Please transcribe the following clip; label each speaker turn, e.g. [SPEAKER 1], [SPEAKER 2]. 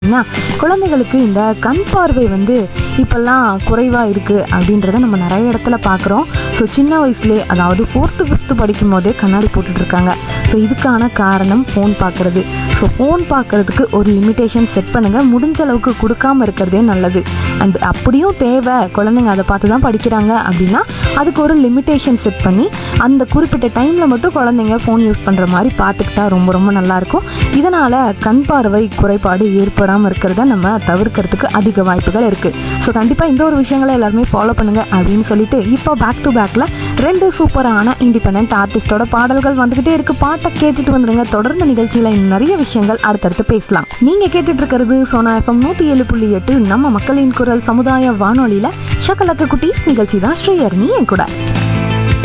[SPEAKER 1] பார்த்தீங்கன்னா குழந்தைகளுக்கு இந்த கண் பார்வை வந்து இப்போல்லாம் குறைவாக இருக்குது அப்படின்றத நம்ம நிறைய இடத்துல பார்க்குறோம் ஸோ சின்ன வயசுலேயே அதாவது ஃபோர்த்து ஃபிஃப்த்து படிக்கும் போதே கண்ணாடி போட்டுட்டு இருக்காங்க ஸோ இதுக்கான காரணம் ஃபோன் பார்க்குறது ஸோ ஃபோன் பார்க்குறதுக்கு ஒரு லிமிட்டேஷன் செட் பண்ணுங்கள் முடிஞ்ச அளவுக்கு கொடுக்காம இருக்கிறதே நல்லது அண்ட் அப்படியும் தேவை குழந்தைங்க அதை பார்த்து தான் படிக்கிறாங்க அப்படின்னா அதுக்கு ஒரு லிமிட்டேஷன் செட் பண்ணி அந்த குறிப்பிட்ட டைமில் மட்டும் குழந்தைங்க ஃபோன் யூஸ் பண்ணுற மாதிரி பார்த்துக்கிட்டா ரொம்ப ரொம்ப நல்லாயிருக்கும் இதனால் கண் பார்வை குறைபாடு ஏற்படாமல் இருக்கிறத நம்ம தவிர்க்கிறதுக்கு அதிக வாய்ப்புகள் இருக்குது ஸோ கண்டிப்பாக இந்த ஒரு விஷயங்களை எல்லாருமே ஃபாலோ பண்ணுங்கள் அப்படின்னு சொல்லிட்டு இப்போ பேக் டு பேக்கில் ரெண்டு சூப்பரான இண்டிபெண்ட் ஆர்டிஸ்டோட பாடல்கள் வந்துக்கிட்டே இருக்கு பாட்டை கேட்டுட்டு வந்துருங்க தொடர்ந்து நிகழ்ச்சியில் இன்னும் நிறைய விஷயங்கள் அடுத்தடுத்து பேசலாம் நீங்கள் கேட்டுட்டு இருக்கிறது சோனா எஃப்எம் நூற்றி ஏழு புள்ளி எட்டு நம்ம மக்களின் குரல் சமுதாய வானொலியில் ஷக்கலக்க குட்டீஸ் நிகழ்ச்சி தான் ஸ்ரீயர் நீ என் கூட